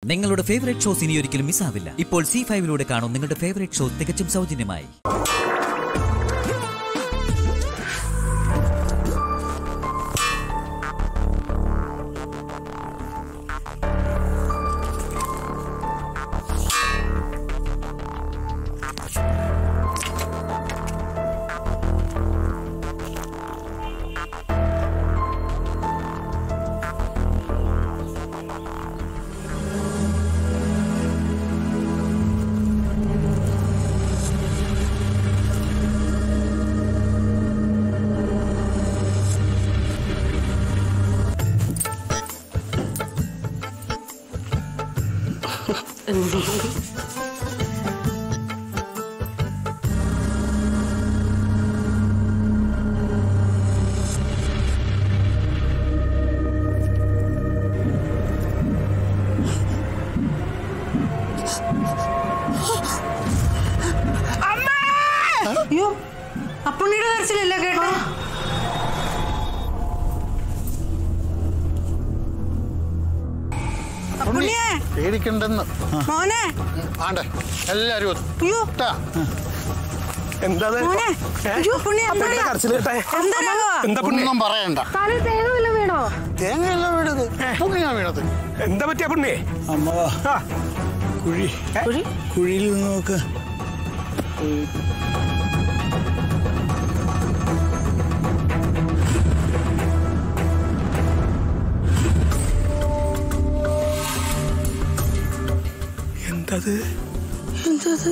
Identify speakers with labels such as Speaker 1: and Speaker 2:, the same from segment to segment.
Speaker 1: നിങ്ങളുടെ favourite shows ഇനി ഒരിക്കലും മിസ്സാവില്ല ഇപ്പോൾ സി ഫൈവിലൂടെ കാണും നിങ്ങളുടെ ഫേവറേറ്റ് ഷോ തികച്ചും സൗജന്യമായി
Speaker 2: അയ്യോ അപ്പുണ്ണിയുടെ കരച്ചിലല്ല കേട്ടോ അപ്പുണ്ണിയെ
Speaker 3: പേടിക്കണ്ടെന്ന്
Speaker 2: മോനെ
Speaker 3: ആണ്ടെ എല്ലാരും
Speaker 2: അയ്യോ
Speaker 3: ഒത്താ.
Speaker 4: എന്താ അത്?
Speaker 2: മോനെ
Speaker 4: ഏ?
Speaker 2: അയ്യോ പുണ്ണി
Speaker 4: അപ്പൊ എന്താ കരച്ചില് കേട്ടെ?
Speaker 2: എന്താ
Speaker 4: എന്താ പുണ്യ
Speaker 3: ഒന്നും പറയണ്ട
Speaker 5: കാലിൽ തേങ്ങ വല്ലതും വീണോ
Speaker 3: തേങ്ങയല്ല വീണത് പുണ്യാ വീണത്
Speaker 4: എന്താ പറ്റിയ പുണ്യേ
Speaker 6: അമ്മ
Speaker 4: ആ,
Speaker 6: കുഴി കുഴിയിൽ നിന്ന് നോക്ക്
Speaker 4: എന്തത്
Speaker 2: എന്തത്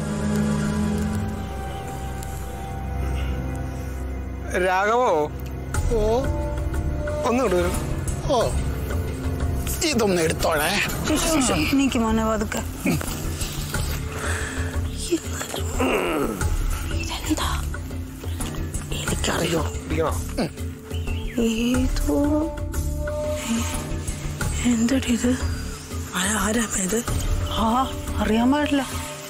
Speaker 4: രാഘവോ
Speaker 3: ഓ
Speaker 4: ഒന്നും വരും
Speaker 3: ഓ ഇതൊന്ന് എടുത്തോളേ
Speaker 2: എനിക്ക് മോനെ പതുക്കെ ഇതെന്താ എനിക്കറിയോ
Speaker 4: പിടിക്കണോ
Speaker 2: ഏതോ എന്തടി ഇത് ആരാ ഇത് ആ അറിയാൻ പാടില്ല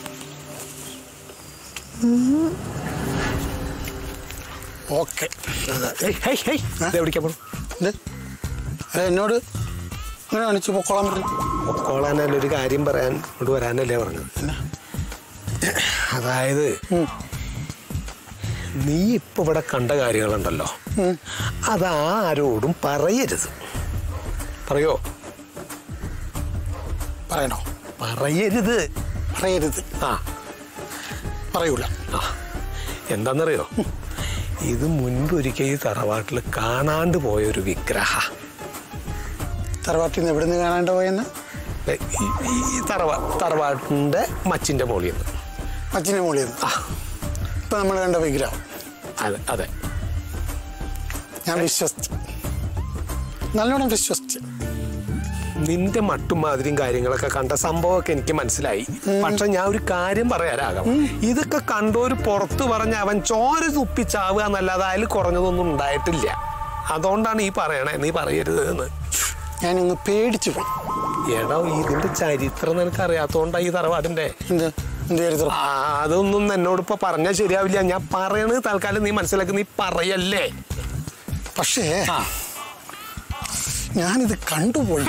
Speaker 3: ഓക്കെ
Speaker 4: ഹേയ്, ഹേയ്, ഹേയ്. ഇത് എവിടേക്കാ പോണു?
Speaker 3: ഇത് അല്ല, എന്നോട് ഇങ്ങനെ കാണിച്ചു പൊക്കോളാൻ പറഞ്ഞു
Speaker 4: പൊക്കോളാനല്ല ഒരു കാര്യം പറയാൻ കൊണ്ട് വരാനല്ലേ പറഞ്ഞത്
Speaker 3: എന്നാ?
Speaker 4: അതായത് നീ ഇപ്പൊ ഇവിടെ കണ്ട കാര്യങ്ങളുണ്ടല്ലോ അതാരോടും പറയരുത് പറയോ
Speaker 3: പറയണോ
Speaker 4: പറയരുത്
Speaker 3: പറയരുത്
Speaker 4: ആ
Speaker 3: പറയൂല
Speaker 4: ആ എന്താന്നറിയോ ഇത് മുൻപ് ഒരിക്കൽ ഈ തറവാട്ടിൽ കാണാണ്ട് പോയ ഒരു വിഗ്രഹ
Speaker 3: തറവാട്ടിൽ നിന്ന് എവിടെ നിന്ന് കാണാണ്ട് പോയെന്ന്
Speaker 4: ഈ തറവാ തറവാട്ടിന്റെ മച്ചിന്റെ മോളിൽ നിന്ന്
Speaker 3: അച്ഛനെ മോളിൽ നിന്ന്
Speaker 4: ആ
Speaker 3: ഇപ്പൊ നമ്മൾ കണ്ട വിഗ്രഹം
Speaker 4: അതെ അതെ
Speaker 3: ഞാൻ വിശ്വസിച്ചു നല്ലോണം വിശ്വസിച്ചു
Speaker 4: നിന്റെ മട്ടും മാതിരിയും കാര്യങ്ങളൊക്കെ കണ്ട സംഭവമൊക്കെ എനിക്ക് മനസ്സിലായി പക്ഷെ ഞാൻ ഒരു കാര്യം പറയാനാകാം ഇതൊക്കെ കണ്ടോര് പുറത്തു പറഞ്ഞ അവൻ ചോര തുപ്പിച്ചാവുക എന്നല്ലാതെ അതിൽ കുറഞ്ഞതൊന്നും ഉണ്ടായിട്ടില്ല അതുകൊണ്ടാണ് ഈ പറയണേ നീ പറയരുത് എന്ന്
Speaker 3: ഞാനൊന്ന് പേടിച്ചു പോയി
Speaker 4: എടാ ഇതിന്റെ ചരിത്രം നിനക്ക് അറിയാത്തോണ്ടാ ഈ തറവാടിന്റെ
Speaker 3: എന്ത് എന്ത് ചരിത്രം
Speaker 4: ആ, അതൊന്നും എന്നോട് ഇപ്പൊ പറഞ്ഞാൽ ശരിയാവില്ല ഞാൻ പറയണത് തൽക്കാലം നീ മനസ്സിലാക്കി നീ പറയല്ലേ
Speaker 3: പക്ഷേ ഞാനിത് കണ്ടുപോയി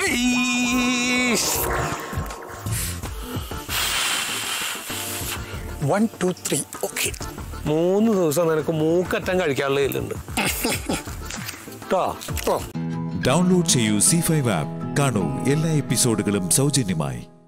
Speaker 3: വൺ ടു ത്രീ ഓക്കെ
Speaker 4: മൂന്ന് ദിവസം നിനക്ക് മൂക്കറ്റം കഴിക്കാനുള്ള ഇതിലുണ്ട് കേട്ടോ
Speaker 3: ഓ
Speaker 7: ഡൗൺലോഡ് ചെയ്യൂ സി ഫൈവ് ആപ്പ് കാണൂ എല്ലാ എപ്പിസോഡുകളും സൗജന്യമായി